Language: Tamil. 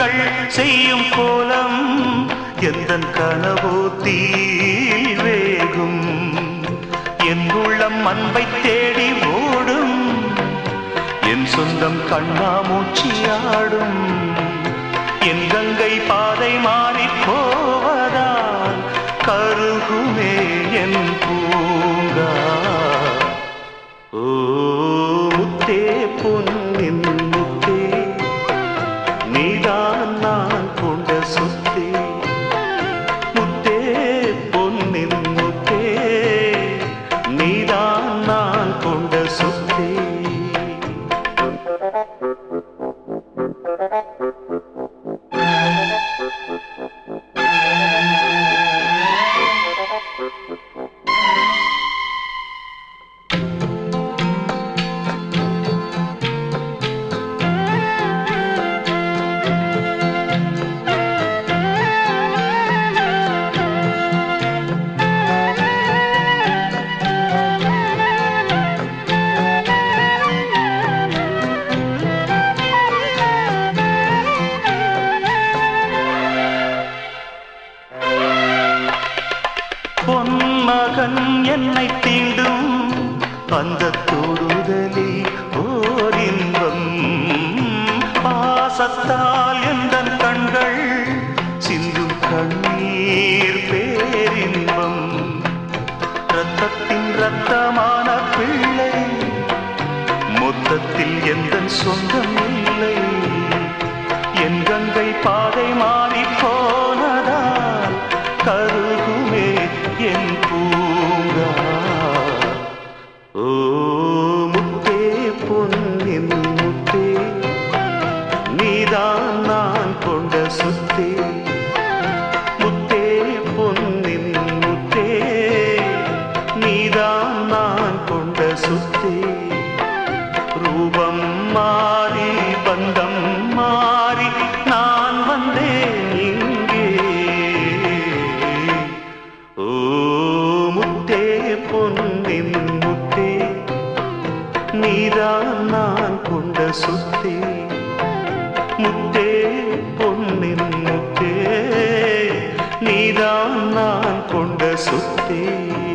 கண்கள் செய்யும் கோலம் எந்த கனவோ தீ வேகும் என் உள்ளம் அன்பை தேடி ஓடும் என் சொந்தம் கண்ணாமூச்சியாடும் என் கங்கை பாதை மாறி போவதால் கருகுமே என் பூங்கா ஓ முத்தே பொன்னின் முத்தே நீதான் நான் கொண்ட சொத்தே முத்தே பொன்னின் முத்தே நீதான் நான் கொண்ட சொத்தே பொன்மகன் என்னை தீண்டும் அந்த தொடுதலில் ஓர் இன்பம் பாசத்தால் எந்த கண்கள் சிந்தும் கண்ணீர் பேரின்பம் ரத்தத்தின் ரத்தமான பிள்ளை மொத்தத்தில் எந்த சொந்தம் இல்லை என் கங்கை பாதை மாறி போனதால் கருகுமே என் பூங்கா ஓ முத்தே பொன்னின் முத்தே நீதான் நான் கொண்ட சுத்தே முத்தே பொன்னின் முத்தே நீதான் நான் கொண்ட சுத்தே ரூபம் மாறி பந்தம் மாறி நான் வந்தேன் இங்கே ஓ முத்தே பொன்னின் முத்தே நீதான் நான் கொண்ட சுத்தே முத்தே பொன்னின் முத்தே நீதான் நான் கொண்ட சுத்தே